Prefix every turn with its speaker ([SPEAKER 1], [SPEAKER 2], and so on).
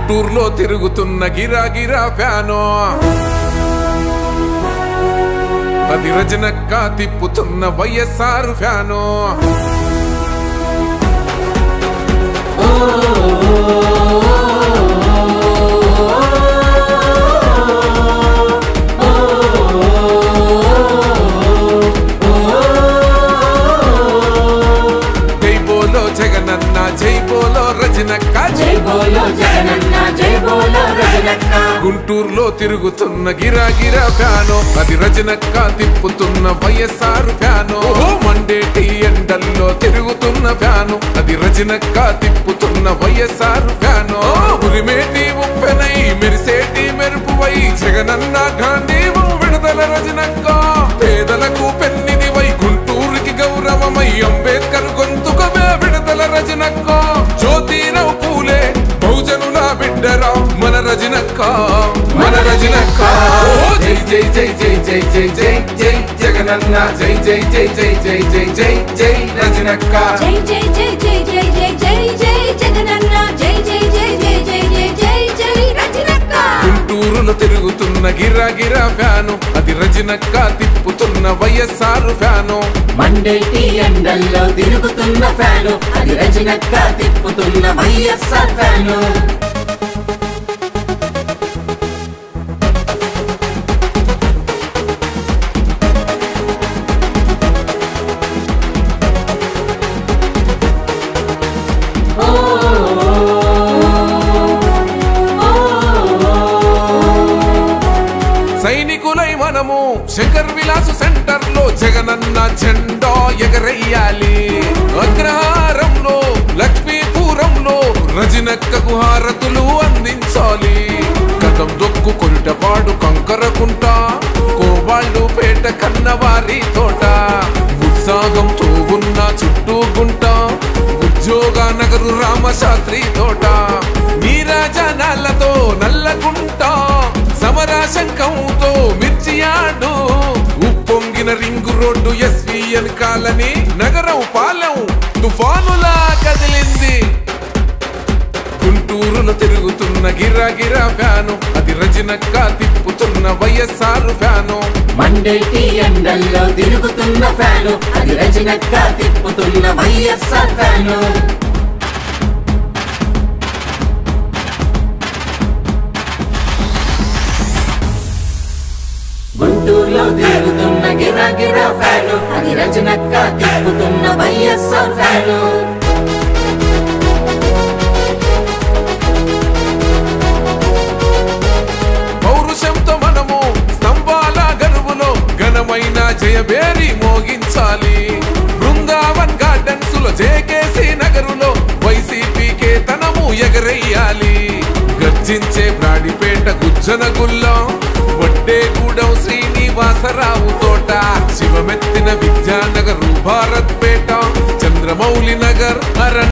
[SPEAKER 1] గుంటూరులో తిరుగుతున్న గిరా గిరా ఫ్యాను అది రజనక్క తిప్పుతున్న వైఎస్ఆర్ ఫ్యాను జై బోలో జగనన్న జై బోలో రజనక్క
[SPEAKER 2] జై బోలో జగనన్న జై బోలో రజనక్క
[SPEAKER 1] గుంటూరులో తిరుగుతున్న గిరా గిరా ఫ్యాను అది రజనక్క తిప్పుతున్న వైఎస్ఆర్ ఫ్యాను మండేటి ఎండల్లో తిరుగుతున్న ఫ్యాను అది రజనక్క తిప్పుతున్న వైఎస్ఆర్ ఫ్యాను ఉరిమేటి ఉప్పెనై మెరిసేటి మెరుపువై జగనన్న గాంధీవు విడుదల రజనక్క పేదలకు పెన్నిదివై గుంటూరుకి గౌరవమై అంబేద్కర్ గొంతుకమే విడుదల రజనక్క జ్యోతిరావు పూలే బహుజనుల బిడ్డరా మన రజనక్క మన రజనక్క ఓ జై జై జై జై జై జై జై జై జగనన్న జై జై జై జై జై జై జై జై రజనక్క
[SPEAKER 2] జై జై జై జై జై జై జై జై జగనన్న జై జై జై జై జై జై జై జై రజనక్క
[SPEAKER 1] గుంటూరులో తిరుగుతున్న గిరా గిరా ఫ్యాను అది రజనక్క తిప్పుతున్న వైఎస్ఆర్ ఫ్యాను
[SPEAKER 3] మండేటి ఎండల్లో తిరుగుతున్న ఫ్యాను అది రజనక్క తిప్పుతున్న వైఎస్ఆర్ ఫ్యాను
[SPEAKER 1] సైనికులై మనము శంకర్ విలాస్ సెంటర్ లో జగనన్న జెండా ఎగరయ్యాలి అగ్రహారంలో లక్ష్మీపురంలో రజనక్కకు హారతులు అందించాలి గతం దొక్కు కొరిటపాడు కంకరకుంట కోబాళ్ళు పేట కన్నవారి తోట ఉత్సాహంతో ఉన్న చుట్టూ గుంట ఉద్యోగ నగరు రామశాస్త్రి తోట నీరాజనాలతో నల్లకుంట సమరాశంకంతో మిర్చియాడు ఉప్పొంగిన రింగు రోడ్డు ఎస్విఎన్ కాలని నగరం పాలెం తుఫానులా కదిలింది గుంటూరులో తిరుగుతున్న గిరా గిరా ఫ్యాను అది రజనక్క తిప్పుతున్న వైఎస్ఆర్ ఫ్యాను
[SPEAKER 3] మండేటి ఎండల్లో తిరుగుతున్న ఫ్యాను అది రజనక్క తిప్పుతున్న వైఎస్ఆర్ ఫ్యాను గుంటూరులో తిరుగుతున్న గిరా గిరా ఫ్యాను అది రజనక్క తిప్పుతున్న వైఎస్ఆర్ ఫ్యాను
[SPEAKER 1] పౌరుషంతో మనము స్తంభాల గనువులో ఘనమైన జయబేరి మోగించాలి బృందావన్ గార్డెన్స్ లో జేకేసి నగరులో వైసీపీకే తనము ఎగరేయాలి గర్జించే ప్రాడిపేట గుజ్జన గుల్లం వడ్డేగూడెం శ్రీనివాసరావు తోట శివమెత్తిన విద్యానగర్ భారత్ పేట చంద్రమౌళి నగర్ అరణ్